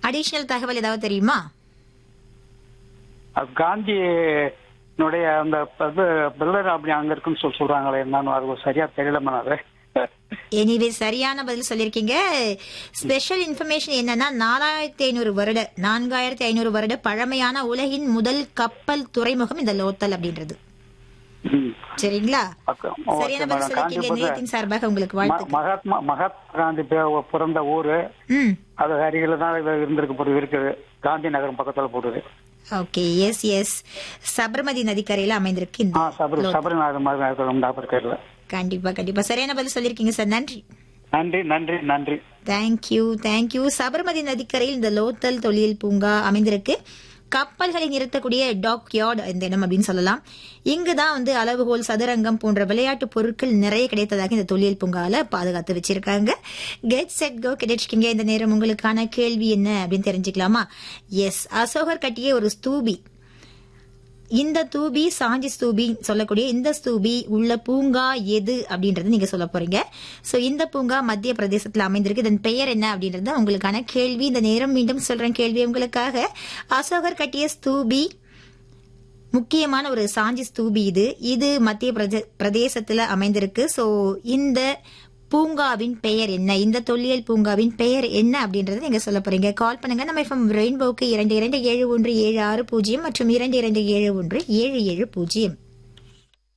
Additional தகவல் ஏதாவது தெரியுமா அது காந்தியினுடைய அந்த இது பில்லர் அப்படி அங்க இருக்குன்னு சொல்லி சொல்றாங்களே என்னன்னு அது சரியா தெரியலமா அது எனிவே சரியான பதில் சொல்லியிருக்கீங்க ஸ்பெஷல் இன்ஃபர்மேஷன் என்னன்னா நாலாயிரத்தி ஐநூறு வருட நான்காயிரத்தி ஐநூறு வருட பழமையான உலகின் முதல் கப்பல் துறைமுகம் இந்த லோத்தல் அப்படின்றது ம். சரிங்களா பக்கம். ஓ, சரியான ஓகே பதில் மேடம். சொல்லியிருக்கீங்க காஞ்சிபுரம் நேயத்தின் சார்பாக உங்களுக்கு ம- வாழ்த்து மகாத்மா மகாத்மா காந்தி பே- பிறந்த ஊரு ம் அது அருகில தான் இது இருந்திருக்கு போது இருக்குது காந்தி நகரம் பக்கத்துல போடுது ஓகே எஸ் எஸ் சபர்மதி நதிக்கரையில அமைந்திருக்கு ஆ இந்த சபரி சபரிநாதன் மாதிரி ஞாபகம் தெரியல கண்டிப்பா கண்டிப்பா சரியான பதில் சொல்லியிருக்கீங்க சார் நன்றி நன்றி நன்றி நன்றி தேங்க்யூ தேங்க்யூ சபர்மதி நதிக்கரையில் இந்த லோத்தல் தொழில் பூங்கா அமைந்திருக்கு கப்பல்களை நிறுத்தக்கூடிய டாக் யார்டு இந்த இடம் அப்படின்னு சொல்லலாம் இங்குதான் வந்து அளவுகோல் சதுரங்கம் போன்ற விளையாட்டு பொருட்கள் நிறைய கிடைத்ததாக இந்த தொழில் பூங்கால பாதுகாத்து வச்சிருக்காங்க கெட் செட் கோ கிடைச்சிருக்கீங்க இந்த நேரம் உங்களுக்கான கேள்வி என்ன அப்படின்னு தெரிஞ்சுக்கலாமா எஸ் அசோகர் கட்டிய ஒரு ஸ்தூபி இந்த தூபி சாஞ்சி ஸ்தூபி சொல்லக்கூடிய இந்த ஸ்தூபி உள்ள பூங்கா எது அப்படின்றது நீங்க சொல்ல போறீங்க சோ இந்த பூங்கா மத்திய பிரதேசத்துல அமைந்திருக்கு இதன் பெயர் என்ன அப்படின்றது தான் உங்களுக்கான கேள்வி இந்த நேரம் மீண்டும் சொல்றேன் கேள்வி உங்களுக்காக அசோகர் கட்டிய ஸ்தூபி முக்கியமான ஒரு சாஞ்சி ஸ்தூபி இது இது மத்திய பிரதே- பிரதேசத்துல அமைந்திருக்கு சோ இந்த பூங்காவின் பெயர் என்ன இந்த தொல்லியல் பூங்காவின் பெயர் என்ன அப்படின்றத நீங்க சொல்ல போறீங்க கால் பண்ணுங்க நம்ம எஃப்எம் ரெயின்போக்கு இரண்டு இரண்டு ஏழு ஒன்று ஏழு ஆறு பூஜ்ஜியம் மற்றும் இரண்டு இரண்டு ஏழு ஒன்று ஏழு ஏழு பூஜ்ஜியம்